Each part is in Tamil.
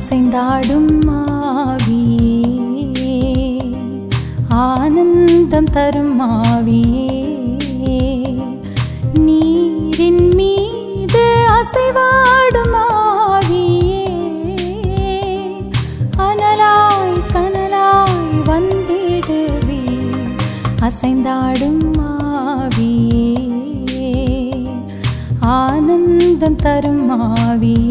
அசைந்தாடும் மாவியே ஆனந்தம் தரும் மாவியே நீரின் மீது அசைவாடும் மாவியே அனலாய் கனலாய் வந்திடுவே அசைந்தாடும் மாவியே ஆனந்தம் தரும் மாவியே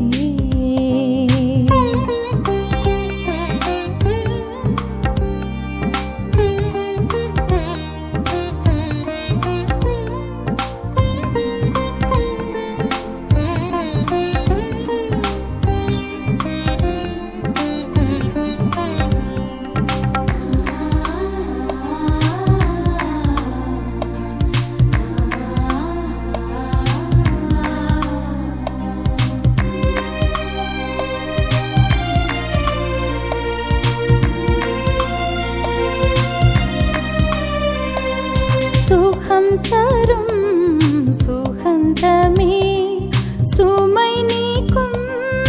சுகம் தரும் சுகந்தமே சுமை நீக்கும்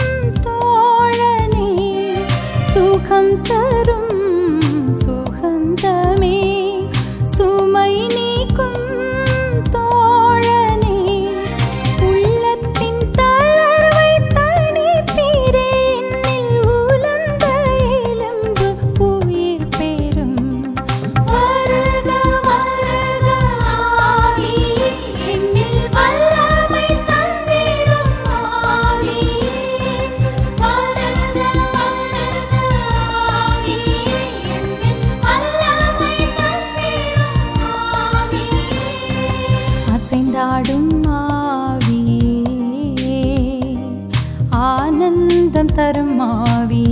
தோழனே சுகம் தரும் சுகந்தமே சுமை நீக்கும் தோழனே உள்ளத்தின் தளர்வை தணிப்பீரே என்னில் உலர்ந்த எலும்பு உயிர் பெறும் வருக வருக ஆவியே என்னில் வல்லமை தந்திடும் ஆவியே வருக வருக ஆவியே என்னில் வல்லமை தந்திடும் ஆவியே அசைந்தாடும் ஆவியே ஆனந்தம் தரும் ஆவியே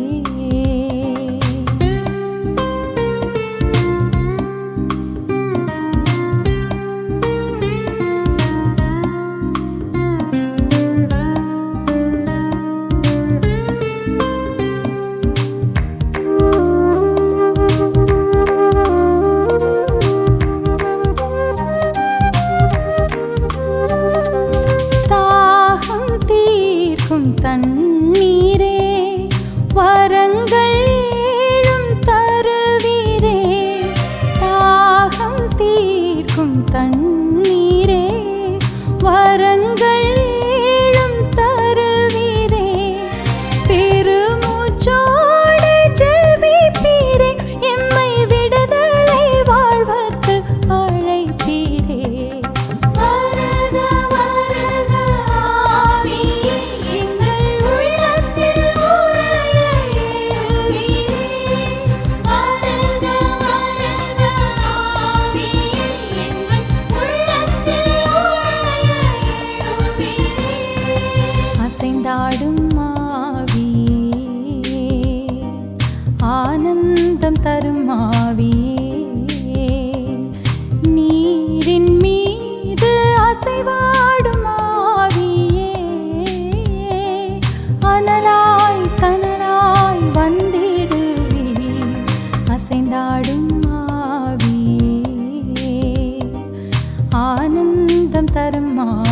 தாகம் தீர்க்கும் தண்ணீரே வரங்கள் ஏழும் தருவீரே தாகம் தீர்க்கும் தண்ணீரே வரங்கள் ஏழும் தருவீரே பெருமூச்சோடு ஜெபிப்பீரே எம்மை விடுதலை வாழ்வதற்கு அழைப்பீரே வருக வருக ஆவியே எங்கள் உள்ளத்தில் உறைய எழுவீரே வருக வருக ஆவியே எங்கள் உள்ளத்தில் உறைய எழுவீரே அசைந்தாடும் மாவியே ஆனந்தம் தரும் மாவியே நீரின் மீது அசைவாடும் மாவியே அனலாய் கனலாய் வந்திடுவே அசைந்தாடும் மாவியே ஆனந்தம் தரும் மாவியே